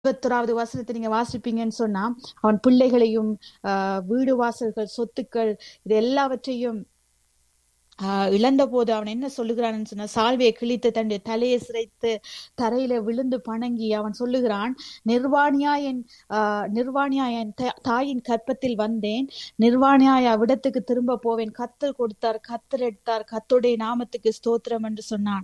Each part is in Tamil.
இருபத்தொராவது வசனத்தை நீங்க வாசிப்பீங்கன்னு சொன்னா அவன் பிள்ளைகளையும் ஆஹ் வீடு வாசல்கள் சொத்துக்கள் இது எல்லாவற்றையும் ஆஹ் இழந்த போது அவன் என்ன சொல்லுகிறான்னு சொன்னா சால்வையை கிழித்து தன்னுடைய தலையை சிரைத்து தரையில விழுந்து பணங்கி அவன் சொல்லுகிறான் நிர்வாணியா என் ஆஹ் நிர்வாணியா என் த- தாயின் கற்பத்தில் வந்தேன் நிர்வாணியாய் அவ்விடத்துக்கு திரும்ப போவேன் கத்தர் கொடுத்தார் கத்தர் எடுத்தார் கத்தருடைய நாமத்துக்கு ஸ்தோத்திரம் என்று சொன்னான்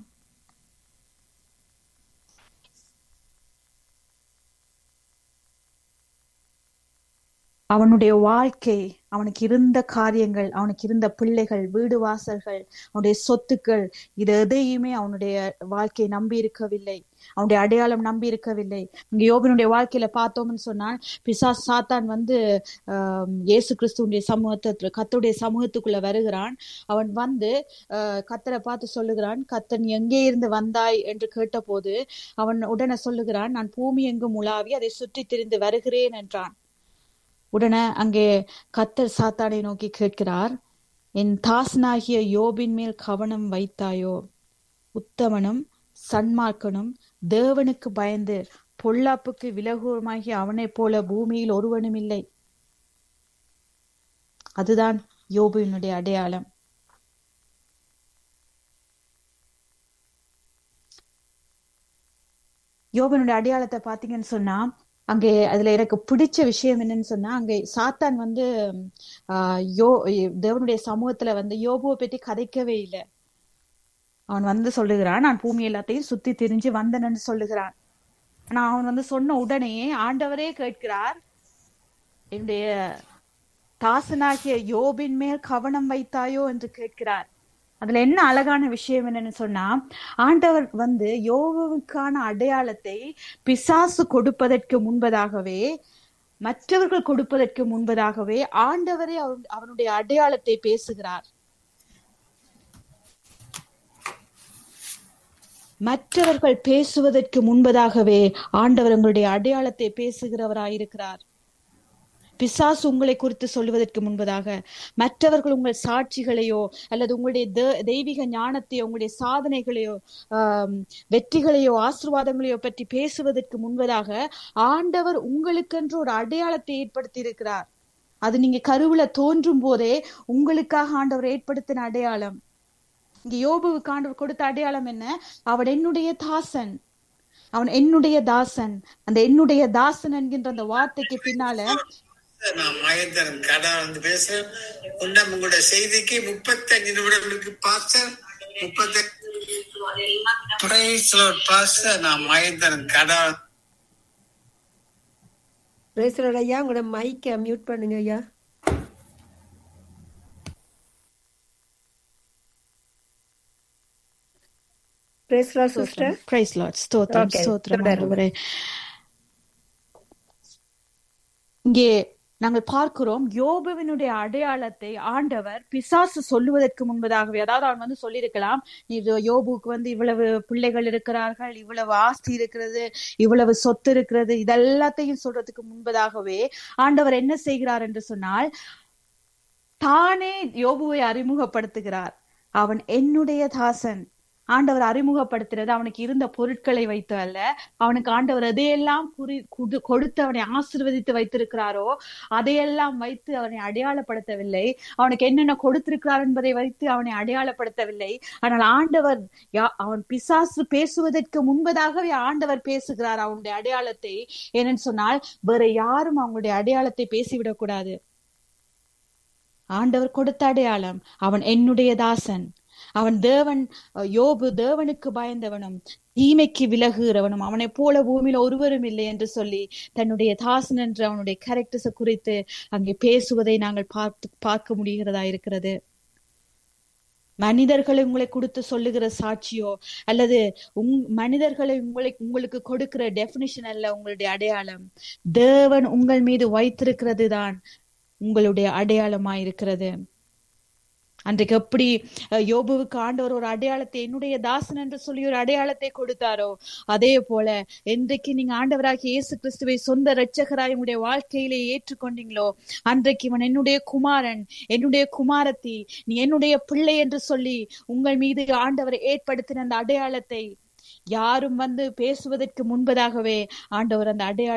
அவனுடைய வாழ்க்கை அவனுக்கு இருந்த காரியங்கள் அவனுக்கு இருந்த பிள்ளைகள் வீடு வாசல்கள் அவனுடைய சொத்துக்கள் இது எதையுமே அவனுடைய வாழ்க்கையை நம்பி இருக்கவில்லை அவனுடைய அடையாளம் நம்பி இருக்கவில்லை இங்க யோபனுடைய வாழ்க்கையில பார்த்தோம்னு சொன்னால் பிசாஸ் சாத்தான் வந்து ஆஹ் இயேசு கிறிஸ்துவனுடைய சமூகத்துல கத்தருடைய சமூகத்துக்குள்ள வருகிறான் அவன் வந்து ஆஹ் கத்தரை பார்த்து சொல்லுகிறான் கத்தன் எங்கே இருந்து வந்தாய் என்று கேட்டபோது அவன் உடனே சொல்லுகிறான் நான் பூமி எங்கும் உலாவி அதை சுற்றி திரிந்து வருகிறேன் என்றான் உடனே அங்கே கத்தர் சாத்தானை நோக்கி கேட்கிறார் என் தாசனாகிய யோபின் மேல் கவனம் வைத்தாயோ உத்தமனும் சன்மார்க்கனும் தேவனுக்கு பயந்து பொல்லாப்புக்கு விலகுவமாகிய அவனைப் போல பூமியில் ஒருவனும் இல்லை அதுதான் யோபுவினுடைய அடையாளம் யோபனுடைய அடையாளத்தை பாத்தீங்கன்னு சொன்னா அங்கே அதுல எனக்கு பிடிச்ச விஷயம் என்னன்னு சொன்னா அங்கே சாத்தான் வந்து ஆஹ் யோ தேவனுடைய சமூகத்துல வந்து யோபுவை பற்றி கதைக்கவே இல்லை அவன் வந்து சொல்லுகிறான் நான் பூமி எல்லாத்தையும் சுத்தி திரிஞ்சு வந்தேன்னு சொல்லுகிறான் ஆனா அவன் வந்து சொன்ன உடனே ஆண்டவரே கேட்கிறார் என்னுடைய தாசனாகிய யோபின் மேல் கவனம் வைத்தாயோ என்று கேட்கிறார் அதுல என்ன அழகான விஷயம் என்னன்னு சொன்னா ஆண்டவர் வந்து யோபுவுக்கான அடையாளத்தை பிசாசு கொடுப்பதற்கு முன்பதாகவே மற்றவர்கள் கொடுப்பதற்கு முன்பதாகவே ஆண்டவரே அவன்- அவனுடைய அடையாளத்தை பேசுகிறார் மற்றவர்கள் பேசுவதற்கு முன்பதாகவே ஆண்டவர் உங்களுடைய அடையாளத்தை பேசுகிறவராயிருக்கிறார் பிசாசு உங்களை குறித்து சொல்லுவதற்கு முன்பதாக மற்றவர்கள் உங்கள் சாட்சிகளையோ அல்லது உங்களுடைய தெ- தெய்வீக ஞானத்தையோ உங்களுடைய சாதனைகளையோ ஆம், வெற்றிகளையோ ஆசீர்வாதங்களையோ பற்றி பேசுவதற்கு முன்பதாக ஆண்டவர் உங்களுக்கென்று ஒரு அடையாளத்தை ஏற்படுத்தி இருக்கிறார் அது நீங்க கருவுல தோன்றும் போதே உங்களுக்காக ஆண்டவர் ஏற்படுத்தின அடையாளம் இங்க யோபுவுக்கு ஆண்டவர் கொடுத்த அடையாளம் என்ன அவன் என்னுடைய தாசன் அவன் என்னுடைய தாசன் அந்த என்னுடைய தாசன் என்கின்ற அந்த வார்த்தைக்கு பின்னால நான் மகேந்திரன் கடா வந்து பேசுறேன் இன்னும் உங்களுடைய செய்திக்கு முப்பத்தஞ்சு நிமிடங்களுக்கு பாஸ்டர் முப்பத்தஞ்சு பாஸ்டர் நான் மகேந்திரன் கடா பிரேசலோட ஐயா உங்களோட மைக்கை மியூட் பண்ணுங்க ஐயா பிரேசலா சிஸ்டர் பிரைஸ் லார்ட் ஸ்தோத்திரம் Okay, ஸ்தோத்திரம் தொடருங்க. ஆண்டவரே இங்கே நாங்கள் பார்க்கிறோம் யோபுவினுடைய அடையாளத்தை ஆண்டவர் பிசாசு சொல்லுவதற்கு முன்பதாகவே அதாவது அவன் வந்து சொல்லியிருக்கலாம் இது யோபுவுக்கு வந்து இவ்வளவு பிள்ளைகள் இருக்கிறார்கள் இவ்வளவு ஆஸ்தி இருக்கிறது இவ்வளவு சொத்து இருக்கிறது இதெல்லாத்தையும் சொல்றதுக்கு முன்பதாகவே ஆண்டவர் என்ன செய்கிறார் என்று சொன்னால் தானே யோபுவை அறிமுகப்படுத்துகிறார் அவன் என்னுடைய தாசன் ஆண்டவர் அறிமுகப்படுத்துறது அவனுக்கு இருந்த பொருட்களை வைத்து அல்ல அவனுக்கு ஆண்டவர் எதையெல்லாம் குறி குடு- கொடுத்து அவனை ஆசீர்வதித்து வைத்திருக்கிறாரோ அதையெல்லாம் வைத்து அவனை அடையாளப்படுத்தவில்லை அவனுக்கு என்னென்ன கொடுத்திருக்கிறார் என்பதை வைத்து அவனை அடையாளப்படுத்தவில்லை ஆனால் ஆண்டவர் யா- அவன் பிசாசு பேசுவதற்கு முன்பதாகவே ஆண்டவர் பேசுகிறார் அவனுடைய அடையாளத்தை ஏனென்னு சொன்னால் வேற யாரும் அவங்களுடைய அடையாளத்தை பேசிவிடக் கூடாது ஆண்டவர் கொடுத்த அடையாளம் அவன் என்னுடைய தாசன் அவன் தேவன் அஹ், யோபு தேவனுக்கு பயந்தவனும் தீமைக்கு விலகுகிறவனும் அவனைப் போல பூமியில ஒருவரும் இல்லை என்று சொல்லி தன்னுடைய தாசன் என்று அவனுடைய கேரக்டர்ஸை குறித்து அங்கே பேசுவதை நாங்கள் பார்த்து பார்க்க முடிகிறதா இருக்கிறது மனிதர்களை உங்களை கொடுத்து சொல்லுகிற சாட்சியோ அல்லது உங் மனிதர்களை உங்களை உங்களுக்கு கொடுக்கிற டெபினிஷன் அல்ல உங்களுடைய அடையாளம் தேவன் உங்கள் மீது வைத்திருக்கிறது தான் உங்களுடைய அடையாளமாயிருக்கிறது அன்றைக்கு எப்படி அஹ், யோபுவுக்கு ஆண்டவர் ஒரு அடையாளத்தை என்னுடைய தாசன் என்று சொல்லி ஒரு அடையாளத்தை கொடுத்தாரோ அதே போல என்றைக்கு நீங்க ஆண்டவராகிய இயேசு கிறிஸ்துவை சொந்த இரட்சகராய் உங்களுடைய வாழ்க்கையிலே ஏற்றுக்கொண்டீங்களோ அன்றைக்கு இவன் என்னுடைய குமாரன் என்னுடைய குமாரத்தி நீ என்னுடைய பிள்ளை என்று சொல்லி உங்கள் மீது ஆண்டவர் ஏற்படுத்தின அந்த அடையாளத்தை யாரும் வந்து பேசுவதற்கு முன்பதாகவே ஆண்டவர் அந்த அடையாள